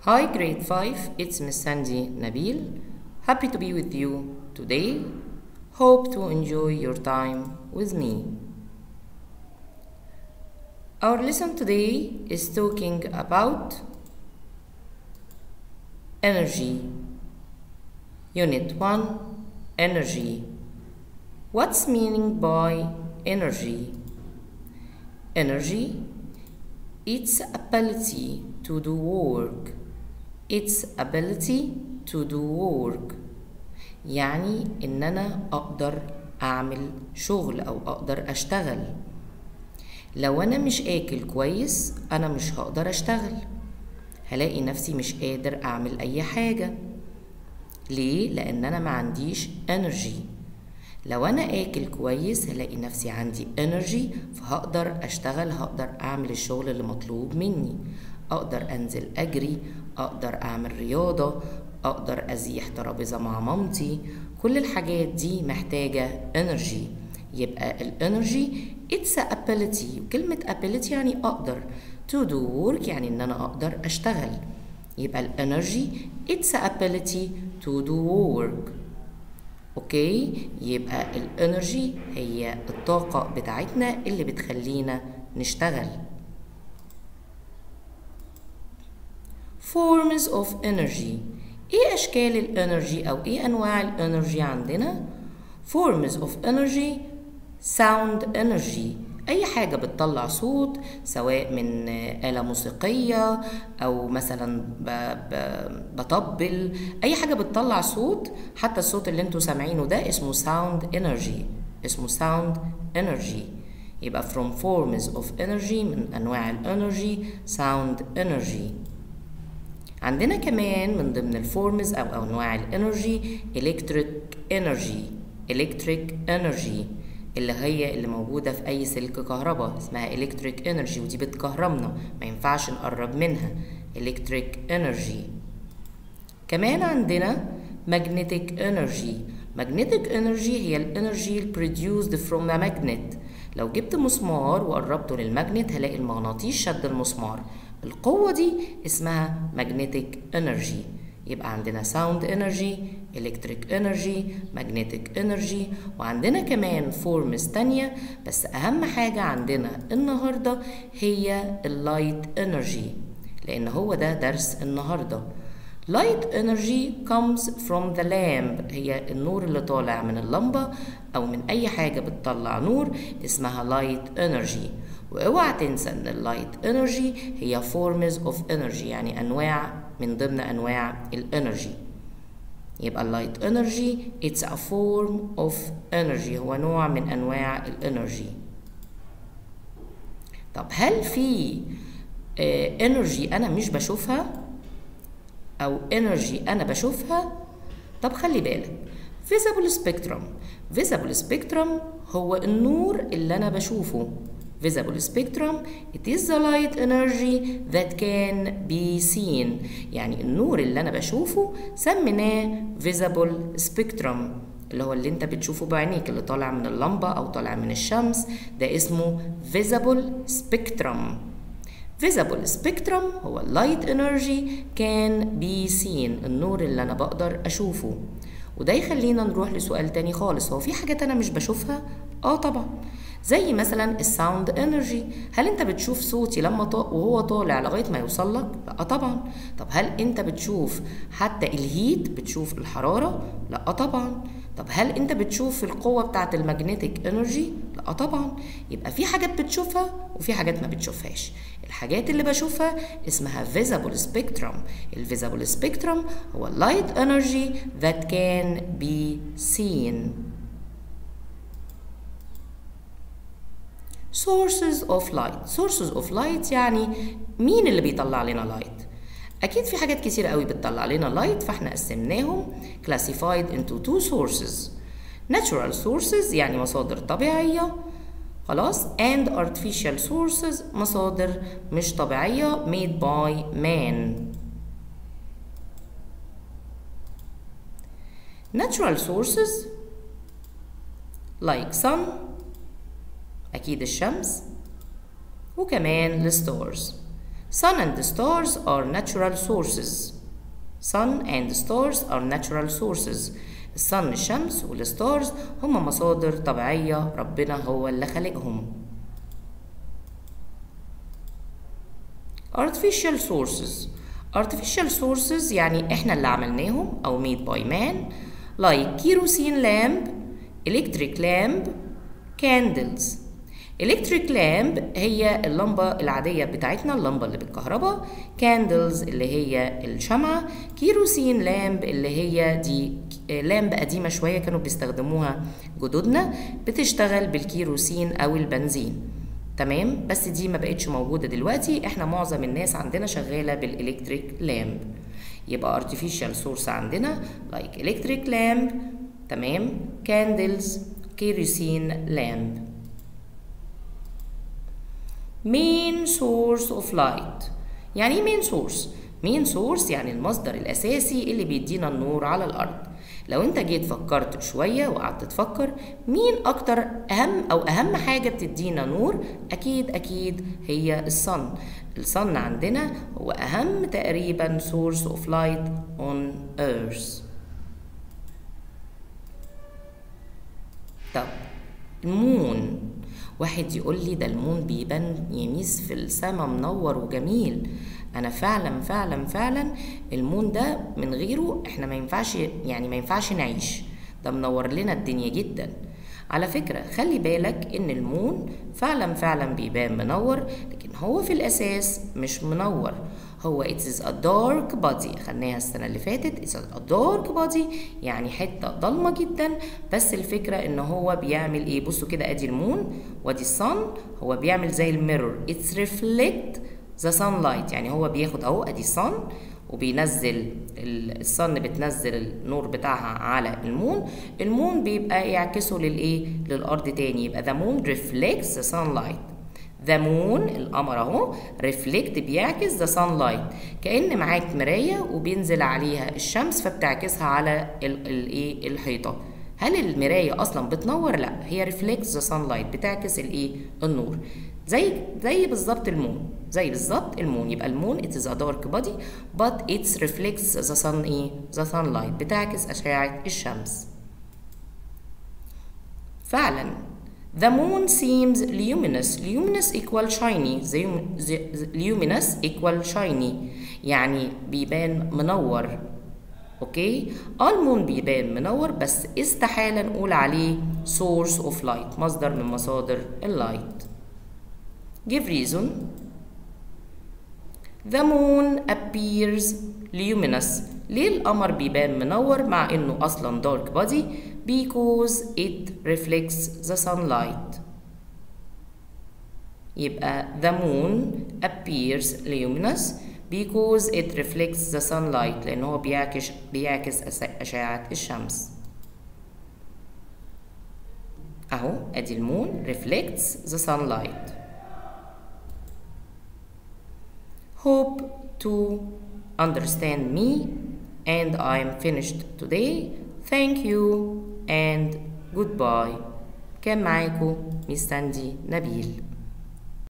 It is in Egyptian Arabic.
Hi grade 5, it's Miss Sandy Nabil. Happy to be with you today. Hope to enjoy your time with me. Our lesson today is talking about energy. Unit 1 Energy. What's meaning by energy? Energy its ability to do work its ability to do work يعني ان انا اقدر اعمل شغل او اقدر اشتغل لو انا مش اكل كويس انا مش هقدر اشتغل هلاقي نفسي مش قادر اعمل اي حاجة ليه؟ لان انا ما عنديش energy لو انا اكل كويس هلاقي نفسي عندي انرجي فهقدر اشتغل هقدر اعمل الشغل اللي مطلوب مني اقدر انزل اجري اقدر اعمل رياضة اقدر ازيح ترابيزة مع مامتي كل الحاجات دي محتاجة انرجي يبقى الانرجي it's a ability وكلمة ability يعني اقدر to do work يعني ان انا اقدر اشتغل يبقى الانرجي it's a ability to do work اوكي يبقى الانرجي هي الطاقة بتاعتنا اللي بتخلينا نشتغل forms of energy ايه اشكال الانرجي او ايه انواع الانرجي عندنا forms of energy sound energy اي حاجة بتطلع صوت سواء من آلة موسيقية او مثلا ب... ب... بطبل اي حاجة بتطلع صوت حتى الصوت اللي انتوا سامعينه ده اسمه sound energy اسمه sound energy يبقى from forms of energy من انواع الانرجي sound energy عندنا كمان من ضمن الفورمز او انواع الانرجي electric energy electric energy اللي هي اللي موجودة في أي سلك كهرباء اسمها electric energy ودي بتكهرمنا ما ينفعش نقرب منها electric energy كمان عندنا magnetic energy magnetic energy هي الانرجي produced from a magnet لو جبت مسمار وقربته للماجنت هلاقي المغناطيس شد المسمار القوة دي اسمها magnetic energy يبقى عندنا sound energy electric energy magnetic energy وعندنا كمان forms تانية بس أهم حاجة عندنا النهاردة هي اللايت energy لأن هو ده درس النهاردة light energy comes from the lamp هي النور اللي طالع من اللمبة أو من أي حاجة بتطلع نور اسمها light energy واوعى تنسى ان اللايت انرجي هي forms of energy يعني انواع من ضمن انواع الانرجي يبقى اللايت انرجي it's a form of energy هو نوع من انواع الانرجي طب هل في انرجي انا مش بشوفها او انرجي انا بشوفها طب خلي بالك visible spectrum visible spectrum هو النور اللي انا بشوفه visible spectrum it is the light energy that can be seen يعني النور اللي انا بشوفه سميناه visible spectrum اللي هو اللي انت بتشوفه بعينيك اللي طالع من اللمبة او طالع من الشمس ده اسمه visible spectrum visible spectrum هو light energy can be seen النور اللي انا بقدر اشوفه وده يخلينا نروح لسؤال تاني خالص هو في حاجات انا مش بشوفها اه طبعا زي مثلا الساوند انرجي هل انت بتشوف صوتي لما طا... وهو طالع لغايه ما يوصل لك لا طبعا طب هل انت بتشوف حتى الهيت بتشوف الحراره لا طبعا طب هل انت بتشوف القوه بتاعه المagnetic انرجي لا طبعا يبقى في حاجات بتشوفها وفي حاجات ما بتشوفهاش الحاجات اللي بشوفها اسمها visible spectrum الفيزيبل spectrum هو light energy that can be seen sources of light sources of light يعني مين اللي بيطلع لنا light اكيد في حاجات كتير قوي بتطلع لنا light فاحنا قسمناهم classified into two sources natural sources يعني مصادر طبيعية خلاص and artificial sources مصادر مش طبيعية made by man natural sources like sun أكيد الشمس وكمان الستارز sun and stars are natural sources sun and stars are natural sources الصن الشمس والستارز هم مصادر طبيعية ربنا هو اللي خلقهم artificial sources artificial sources يعني احنا اللي عملناهم او made by man like kerosene lamp electric lamp candles electric lamp هي اللمبة العادية بتاعتنا اللمبة اللي بالكهرباء candles اللي هي الشمعة كيروسين لامب اللي هي دي لامب قديمة شوية كانوا بيستخدموها جدودنا بتشتغل بالكيروسين أو البنزين تمام بس دي ما بقتش موجودة دلوقتي احنا معظم الناس عندنا شغالة بالإلكتريك لامب يبقى artificial source عندنا like electric lamp تمام candles kerosene lamp main source of light يعني ايه main source main source يعني المصدر الأساسي اللي بيدينا النور على الأرض لو انت جيت فكرت شوية وقعدت تفكر مين أكتر أهم أو أهم حاجة بتدينا نور أكيد أكيد هي الصن الصن عندنا هو أهم تقريبا source of light on earth طب المون واحد يقول لي ده المون بيبان يميز في السما منور وجميل انا فعلا فعلا فعلا المون ده من غيره احنا ما ينفعش يعني ما ينفعش نعيش ده منور لنا الدنيا جدا على فكرة خلي بالك ان المون فعلا فعلا بيبان منور لكن هو في الاساس مش منور هو it is a dark body خدناها السنة اللي فاتت it's a dark body يعني حتة ضلمة جدا بس الفكرة ان هو بيعمل ايه بصوا كده ادي المون وادي الصن هو بيعمل زي الميرور it's reflect the sunlight يعني هو بياخد اهو ادي الصن وبينزل الصن بتنزل النور بتاعها على المون المون بيبقى يعكسه للايه للارض تاني يبقى the moon reflects the sunlight ذا مون القمر اهو ريفلكت بيعكس ذا سان لايت كان معاك مرايه وبينزل عليها الشمس فبتعكسها على الايه الحيطه هل المرايه اصلا بتنور لا هي ريفلكت ذا سان لايت بتعكس الايه النور زي زي بالظبط المون زي بالظبط المون يبقى المون it is a dark body but it reflects the sun ايه the sunlight بتعكس اشعه الشمس فعلا The moon seems luminous. Luminous equal shiny. The, the, the luminous equal shiny. يعني بيبان منور. اوكي؟ اه المون بيبان منور بس استحالة نقول عليه source of light. مصدر من مصادر اللايت. Give reason. The moon appears luminous. ليه القمر بيبان منور مع انه اصلا dark body؟ because it reflects the sunlight يبقى the moon appears luminous because it reflects the sunlight لأن هو بيعكس بيعكس أشعة الشمس أهو أدي المون reflects the sunlight hope to understand me and I'm finished today thank you and goodbye كان معاكم ميس ساندي نبيل